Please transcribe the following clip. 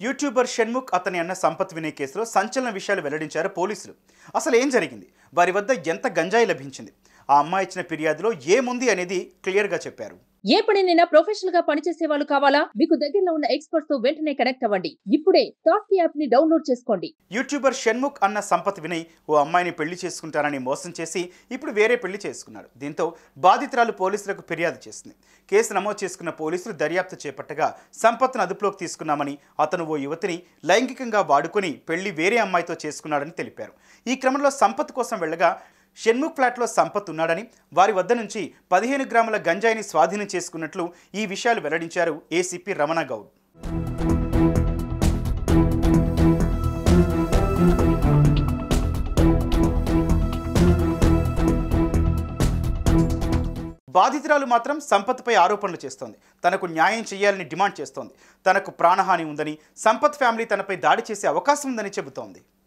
YouTuber Shanmukh అతని అన్న సంపత్ వినయ్ కేసులో సంచలన విషయాలు వెల్లడించారు పోలీసులు అసలు ఏం జరిగింది వారి వద్ద ఎంత గంజాయి లభించింది ఆ అమ్మాయి ఇచ్చిన ఫిర్యాదులో ఏముంది అనేది క్లియర్గా చెప్పారు ఏ పనినైనా ప్రొఫెషనల్ గా పనిచేసే వాళ్ళు కావాలా మీకు దగ్గరలో ఉన్న ఎక్స్పర్ట్స్ తో వెంటనే కనెక్ట్ అవ్వండి ఇప్పుడే టాస్క్ యాప్ ని డౌన్లోడ్ చేసుకోండి యూట్యూబర్ షణ్ముఖ్ అన్న సంపత్ వినయ్ ఓ అమ్మాయిని పెళ్లి చేసుకుంటానని మోసం చేసి ఇప్పుడు వేరే పెళ్లి చేసుకున్నాడు దీంతో బాధితురాలు పోలీసులకు ఫిర్యాదు చేసింది కేసు నమోదు చేసుకున్న పోలీసులు దర్యాప్తు చేపట్టగా సంపత్ను అదుపులోకి తీసుకున్నామని అతను ఓ యువతిని లైంగికంగా వాడుకొని పెళ్లి వేరే అమ్మాయితో చేసుకున్నాడని తెలిపారు ఈ క్రమంలో సంపత్ కోసం వెళ్ళగా షణ్ముఖ్ ఫ్లాట్లో సంపత్ ఉన్నాడని వారి వద్ద నుంచి పదిహేను గ్రాముల గంజాయిని స్వాధీనం చేసుకున్నట్లు ఈ విషయాలు వెల్లడించారు ఏసీపీ రమణ గౌడ్ బాధితురాలు మాత్రం సంపత్పై ఆరోపణలు చేస్తోంది తనకు న్యాయం చేయాలని డిమాండ్ చేస్తోంది తనకు ప్రాణహాని ఉందని సంపత్ ఫ్యామిలీ తనపై దాడి చేసే అవకాశం ఉందని చెబుతోంది